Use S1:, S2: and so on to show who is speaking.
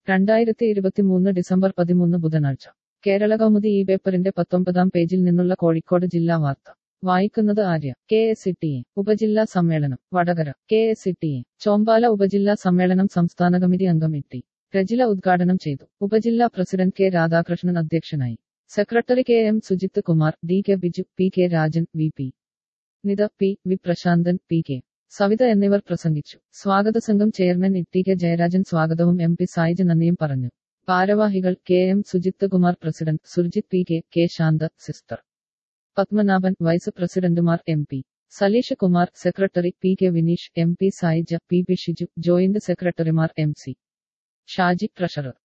S1: രണ്ടായിരത്തി ഇരുപത്തിമൂന്ന് ഡിസംബർ പതിമൂന്ന് ബുധനാഴ്ച കേരള കൗമുദി ഈ പേപ്പറിന്റെ പത്തൊമ്പതാം പേജിൽ നിന്നുള്ള കോഴിക്കോട് ജില്ലാ വാർത്ത വായിക്കുന്നത് Arya K S T A എ ഉപജില്ലാ സമ്മേളനം Vadakara K S T A എ ചോമ്പാല ഉപജില്ലാ സമ്മേളനം സംസ്ഥാന കമ്മിറ്റി അംഗം ഇ ടി രജില ഉദ്ഘാടനം ചെയ്തു ഉപജില്ലാ പ്രസിഡന്റ് കെ രാധാകൃഷ്ണൻ അധ്യക്ഷനായി secretary K M Sujith Kumar D K Biju P K Rajan V P Nitha P V Prashanthan P K Savitha എന്നിവർ പ്രസംഗിച്ചു സ്വാഗത സംഘം ചെയർമാൻ ഇ കെ ജയരാജൻ സ്വാഗതവും എം പി സായിജ് നന്ദിയും പറഞ്ഞു ഭാരവാഹികൾ K M Sujith Kumar president Surjith P K K Shantha sister Padmanabhan vice പ്രസിഡന്റുമാർ M P Saleesh Kumar secretary P K Vineesh M P Saija P P Shiju joint സെക്രട്ടറിമാർ എം സി ഷാജി ട്രഷറർ